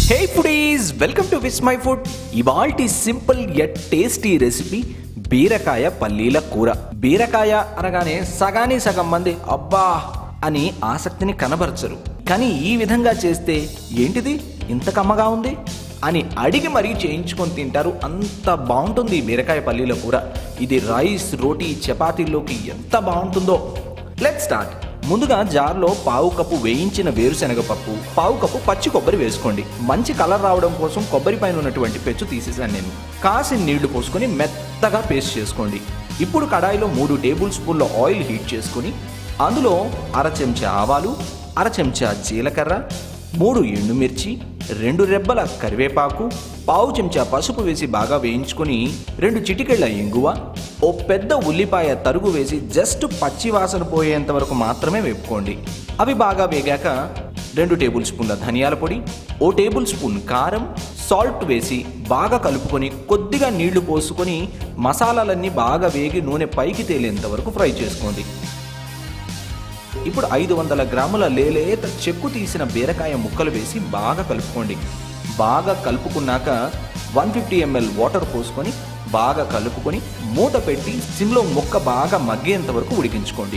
hey foodies welcome to Vismai food ఇవాల్టి simple yet tasty recipe బీరకాయ పల్లీల కూర బీరకాయ అనగానే సగాని సగం మంది అబ్బా అని ఆసక్తిని కనబరచరు కానీ ఈ విధంగా చేస్తే ఏంటిది ఇంత కమ్మగా ఉంది అని అడిగి మరీ చేయించుకొని తింటారు అంత బాగుంటుంది ఈ బీరకాయ పల్లీల కూర ఇది రైస్ రోటీ చపాతీల్లోకి ఎంత బాగుంటుందో లెట్ స్టార్ట్ ముందుగా జార్లో పావు కప్పు వేయించిన వేరుశనగ పప్పు పావు కప్పు పచ్చి కొబ్బరి వేసుకోండి మంచి కలర్ రావడం కోసం కొబ్బరి పైన ఉన్నటువంటి పెచ్చు తీసేసాను నేను కాసిన నీళ్లు పోసుకొని మెత్తగా పేస్ట్ చేసుకోండి ఇప్పుడు కడాయిలో మూడు టేబుల్ స్పూన్ల ఆయిల్ హీట్ చేసుకొని అందులో అర చెంచా ఆవాలు అర చెంచా జీలకర్ర మూడు ఎండుమిర్చి రెండు రెబ్బల కరివేపాకు పావు చెంచా పసుపు వేసి బాగా వేయించుకొని రెండు చిటికెళ్ళ ఇంగువ ఓ పెద్ద ఉల్లిపాయ తరుగు వేసి జస్ట్ పచ్చి వాసన పోయేంత వరకు మాత్రమే వేపుకోండి అవి బాగా వేగాక రెండు టేబుల్ స్పూన్ల ధనియాల పొడి ఓ టేబుల్ స్పూన్ కారం సాల్ట్ వేసి బాగా కలుపుకొని కొద్దిగా నీళ్లు పోసుకొని మసాలాలన్నీ బాగా వేగి నూనె పైకి తేలేంత వరకు ఫ్రై చేసుకోండి ఇప్పుడు ఐదు వందల గ్రాముల లేలేత చెక్కు తీసిన బీరకాయ ముక్కలు వేసి బాగా కలుపుకోండి బాగా కలుపుకున్నాక వన్ ఫిఫ్టీ ఎంఎల్ వాటర్ పోసుకొని బాగా కలుపుకొని మూత పెట్టి సిమ్లో ముక్క బాగా మగ్గేంత వరకు ఉడికించుకోండి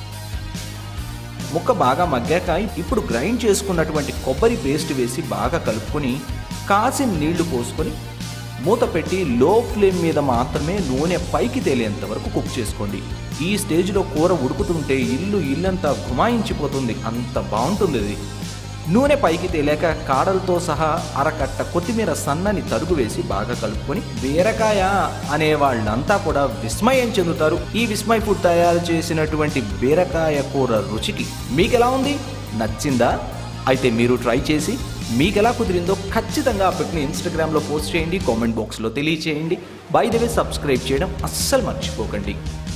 ముక్క బాగా మగ్గాక ఇప్పుడు గ్రైండ్ చేసుకున్నటువంటి కొబ్బరి పేస్ట్ వేసి బాగా కలుపుకొని కాసిన నీళ్లు పోసుకొని మూత పెట్టి లో ఫ్లేమ్ మీద మాత్రమే నూనె పైకి తేలేంత వరకు కుక్ చేసుకోండి ఈ స్టేజ్లో కూర ఉడుకుతుంటే ఇల్లు ఇల్లంతా గుమాయించిపోతుంది అంత బాగుంటుంది ఇది నూనె పైకి తేలాక కాడలతో సహా అరకట్ట కొత్తిమీర సన్నని తరుగు వేసి బాగా కలుపుకొని బీరకాయ అనే వాళ్ళంతా కూడా విస్మయం చెందుతారు ఈ విస్మయ ఫుడ్ తయారు చేసినటువంటి బీరకాయ కూర రుచికి మీకు ఎలా ఉంది నచ్చిందా అయితే మీరు ట్రై చేసి మీకు ఎలా కుదిరిందో ఖచ్చితంగా ఆ పిక్ని ఇన్స్టాగ్రామ్లో పోస్ట్ చేయండి కామెంట్ బాక్స్లో తెలియచేయండి బై ద వే సబ్స్క్రైబ్ చేయడం అస్సలు మర్చిపోకండి